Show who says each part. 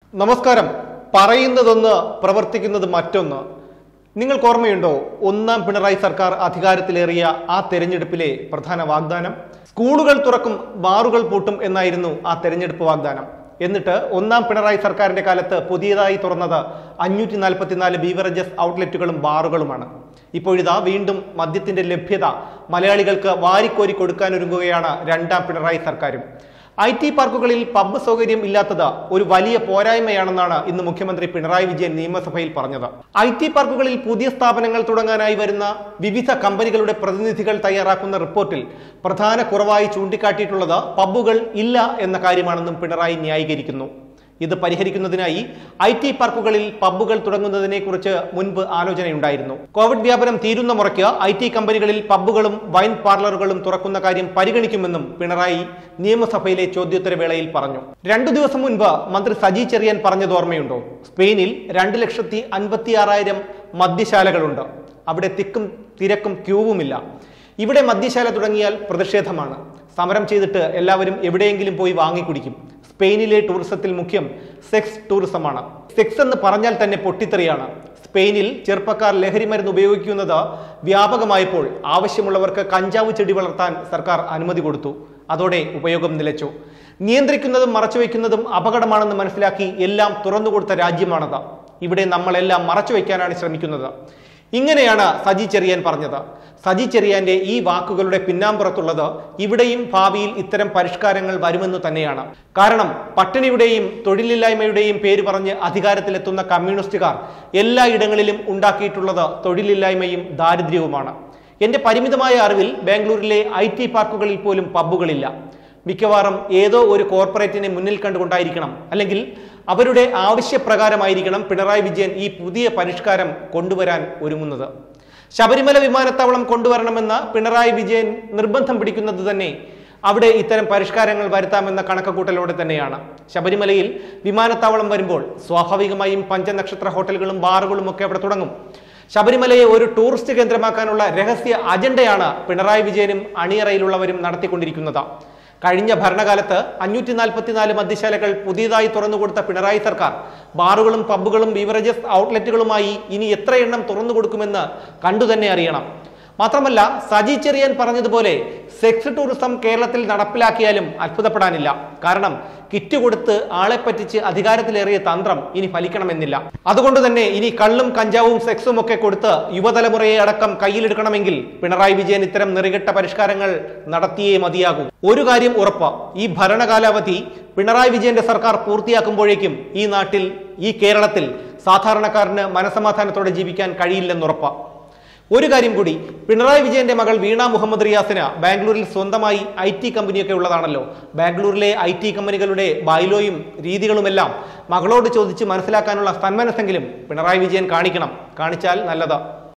Speaker 1: നമസ്കാരം പറയുന്നതൊന്ന് പ്രവർത്തിക്കുന്നത് മറ്റൊന്ന് നിങ്ങൾക്ക് ഓർമ്മയുണ്ടോ ഒന്നാം പിണറായി സർക്കാർ അധികാരത്തിലേറിയ ആ തെരഞ്ഞെടുപ്പിലെ പ്രധാന വാഗ്ദാനം സ്കൂളുകൾ തുറക്കും ബാറുകൾ പൂട്ടും എന്നായിരുന്നു ആ തെരഞ്ഞെടുപ്പ് വാഗ്ദാനം എന്നിട്ട് ഒന്നാം പിണറായി സർക്കാരിന്റെ കാലത്ത് പുതിയതായി തുറന്നത് അഞ്ഞൂറ്റി നാൽപ്പത്തിനാല് ബീവറേജസ് ഔട്ട്ലെറ്റുകളും ബാറുകളുമാണ് ഇപ്പോഴിതാ വീണ്ടും മദ്യത്തിന്റെ ലഭ്യത മലയാളികൾക്ക് വാരിക്കോരി കൊടുക്കാനൊരുങ്ങുകയാണ് രണ്ടാം പിണറായി സർക്കാരും ഐ ടി പാർക്കുകളിൽ പബ്ബ് സൗകര്യം ഇല്ലാത്തത് ഒരു വലിയ പോരായ്മയാണെന്നാണ് ഇന്ന് മുഖ്യമന്ത്രി പിണറായി വിജയൻ നിയമസഭയിൽ പറഞ്ഞത് ഐ ടി പാർക്കുകളിൽ പുതിയ സ്ഥാപനങ്ങൾ തുടങ്ങാനായി വരുന്ന വിവിധ കമ്പനികളുടെ പ്രതിനിധികൾ തയ്യാറാക്കുന്ന റിപ്പോർട്ടിൽ പ്രധാന കുറവായി ചൂണ്ടിക്കാട്ടിയിട്ടുള്ളത് പബ്ബുകൾ ഇല്ല എന്ന കാര്യമാണെന്നും പിണറായി ന്യായീകരിക്കുന്നു ഇത് പരിഹരിക്കുന്നതിനായി ഐ ടി പാർക്കുകളിൽ പബ്ബുകൾ തുടങ്ങുന്നതിനെ കുറിച്ച് മുൻപ് ആലോചനയുണ്ടായിരുന്നു കോവിഡ് വ്യാപനം തീരുന്ന മുറയ്ക്ക് ഐ ടി കമ്പനികളിൽ പബ്ബുകളും വൈൻ പാർലറുകളും തുറക്കുന്ന കാര്യം പരിഗണിക്കുമെന്നും പിണറായി നിയമസഭയിലെ ചോദ്യോത്തരവേളയിൽ പറഞ്ഞു രണ്ടു ദിവസം മുൻപ് മന്ത്രി സജി ചെറിയാൻ പറഞ്ഞത് ഓർമ്മയുണ്ടോ സ്പെയിനിൽ രണ്ട് ലക്ഷത്തി അൻപത്തി ആറായിരം മദ്യശാലകളുണ്ട് അവിടെ തിക്കും തിരക്കും ക്യൂവുമില്ല ഇവിടെ മദ്യശാല തുടങ്ങിയാൽ പ്രതിഷേധമാണ് സമരം ചെയ്തിട്ട് എല്ലാവരും എവിടെയെങ്കിലും പോയി വാങ്ങിക്കുടിക്കും സ്പെയിനിലെ ടൂറിസത്തിൽ മുഖ്യം സെക്സ് ടൂറിസമാണ് സെക്സ് എന്ന് പറഞ്ഞാൽ തന്നെ പൊട്ടിത്തെറിയാണ് സ്പെയിനിൽ ചെറുപ്പക്കാർ ലഹരി മരുന്ന് ഉപയോഗിക്കുന്നത് വ്യാപകമായപ്പോൾ ആവശ്യമുള്ളവർക്ക് കഞ്ചാവ് ചെടി വളർത്താൻ സർക്കാർ അനുമതി കൊടുത്തു അതോടെ ഉപയോഗം നിലച്ചു നിയന്ത്രിക്കുന്നതും മറച്ചുവെക്കുന്നതും അപകടമാണെന്ന് മനസ്സിലാക്കി എല്ലാം തുറന്നുകൊടുത്ത രാജ്യമാണത് ഇവിടെ നമ്മളെല്ലാം മറച്ചുവെക്കാനാണ് ശ്രമിക്കുന്നത് ഇങ്ങനെയാണ് സജി ചെറിയാൻ പറഞ്ഞത് സജി ചെറിയാന്റെ ഈ വാക്കുകളുടെ പിന്നാമ്പുറത്തുള്ളത് ഇവിടെയും ഭാവിയിൽ ഇത്തരം പരിഷ്കാരങ്ങൾ വരുമെന്ന് തന്നെയാണ് കാരണം പട്ടിണിയുടെയും തൊഴിലില്ലായ്മയുടെയും പേര് പറഞ്ഞ് അധികാരത്തിലെത്തുന്ന കമ്മ്യൂണിസ്റ്റുകാർ എല്ലായിടങ്ങളിലും ഉണ്ടാക്കിയിട്ടുള്ളത് തൊഴിലില്ലായ്മയും ദാരിദ്ര്യവുമാണ് എന്റെ പരിമിതമായ അറിവിൽ ബാംഗ്ലൂരിലെ ഐ ടി പാർക്കുകളിൽ പോലും പബ്ബുകളില്ല മിക്കവാറും ഏതോ ഒരു കോർപ്പറേറ്റിനെ മുന്നിൽ കണ്ടുകൊണ്ടായിരിക്കണം അല്ലെങ്കിൽ അവരുടെ ആവശ്യപ്രകാരമായിരിക്കണം പിണറായി വിജയൻ ഈ പുതിയ പരിഷ്കാരം കൊണ്ടുവരാൻ ഒരുങ്ങുന്നത് ശബരിമല വിമാനത്താവളം കൊണ്ടുവരണമെന്ന പിണറായി വിജയൻ നിർബന്ധം പിടിക്കുന്നത് തന്നെ അവിടെ ഇത്തരം പരിഷ്കാരങ്ങൾ വരുത്താമെന്ന കണക്കുകൂട്ടലോടെ തന്നെയാണ് ശബരിമലയിൽ വിമാനത്താവളം വരുമ്പോൾ സ്വാഭാവികമായും പഞ്ചനക്ഷത്ര ഹോട്ടലുകളും ബാറുകളും ഒക്കെ അവിടെ തുടങ്ങും ശബരിമലയെ ഒരു ടൂറിസ്റ്റ് കേന്ദ്രമാക്കാനുള്ള രഹസ്യ അജണ്ടയാണ് പിണറായി വിജയനും അണിയറയിലുള്ളവരും നടത്തിക്കൊണ്ടിരിക്കുന്നത് കഴിഞ്ഞ ഭരണകാലത്ത് അഞ്ഞൂറ്റി നാൽപ്പത്തിനാല് മദ്യശാലകൾ പുതിയതായി തുറന്നുകൊടുത്ത പിണറായി സർക്കാർ ബാറുകളും പബ്ബുകളും ബീവറേജസ് ഔട്ട്ലെറ്റുകളുമായി ഇനി എത്ര എണ്ണം തുറന്നു കൊടുക്കുമെന്ന് കണ്ടുതന്നെ അറിയണം മാത്രമല്ല സജി ചെറിയാൻ പറഞ്ഞതുപോലെ സെക്സ് ടൂറിസം കേരളത്തിൽ നടപ്പിലാക്കിയാലും അത്ഭുതപ്പെടാനില്ല കാരണം കിറ്റ് കൊടുത്ത് ആളെ പറ്റിച്ച് അധികാരത്തിലേറിയ തന്ത്രം ഇനി ഫലിക്കണമെന്നില്ല അതുകൊണ്ട് തന്നെ ഇനി കള്ളും കഞ്ചാവും സെക്സും ഒക്കെ കൊടുത്ത് യുവതലമുറയെ അടക്കം കയ്യിലെടുക്കണമെങ്കിൽ പിണറായി വിജയൻ ഇത്തരം നെറികെട്ട പരിഷ്കാരങ്ങൾ നടത്തിയേ മതിയാകൂ ഒരു കാര്യം ഉറപ്പ് ഈ ഭരണകാലാവധി പിണറായി വിജയന്റെ സർക്കാർ പൂർത്തിയാക്കുമ്പോഴേക്കും ഈ നാട്ടിൽ ഈ കേരളത്തിൽ സാധാരണക്കാരന് മനസമാധാനത്തോടെ ജീവിക്കാൻ കഴിയില്ലെന്നുറപ്പ് ഒരു കാര്യം കൂടി പിണറായി വിജയന്റെ മകൾ വീണ മുഹമ്മദ് റിയാസിന് ബാംഗ്ലൂരിൽ സ്വന്തമായി ഐ ടി കമ്പനിയൊക്കെ ഉള്ളതാണല്ലോ ബാംഗ്ലൂരിലെ ഐ ടി കമ്പനികളുടെ ബൈലോയും രീതികളുമെല്ലാം മകളോട് ചോദിച്ച് മനസ്സിലാക്കാനുള്ള സന്മനസ്സെങ്കിലും പിണറായി വിജയൻ കാണിക്കണം കാണിച്ചാൽ നല്ലത്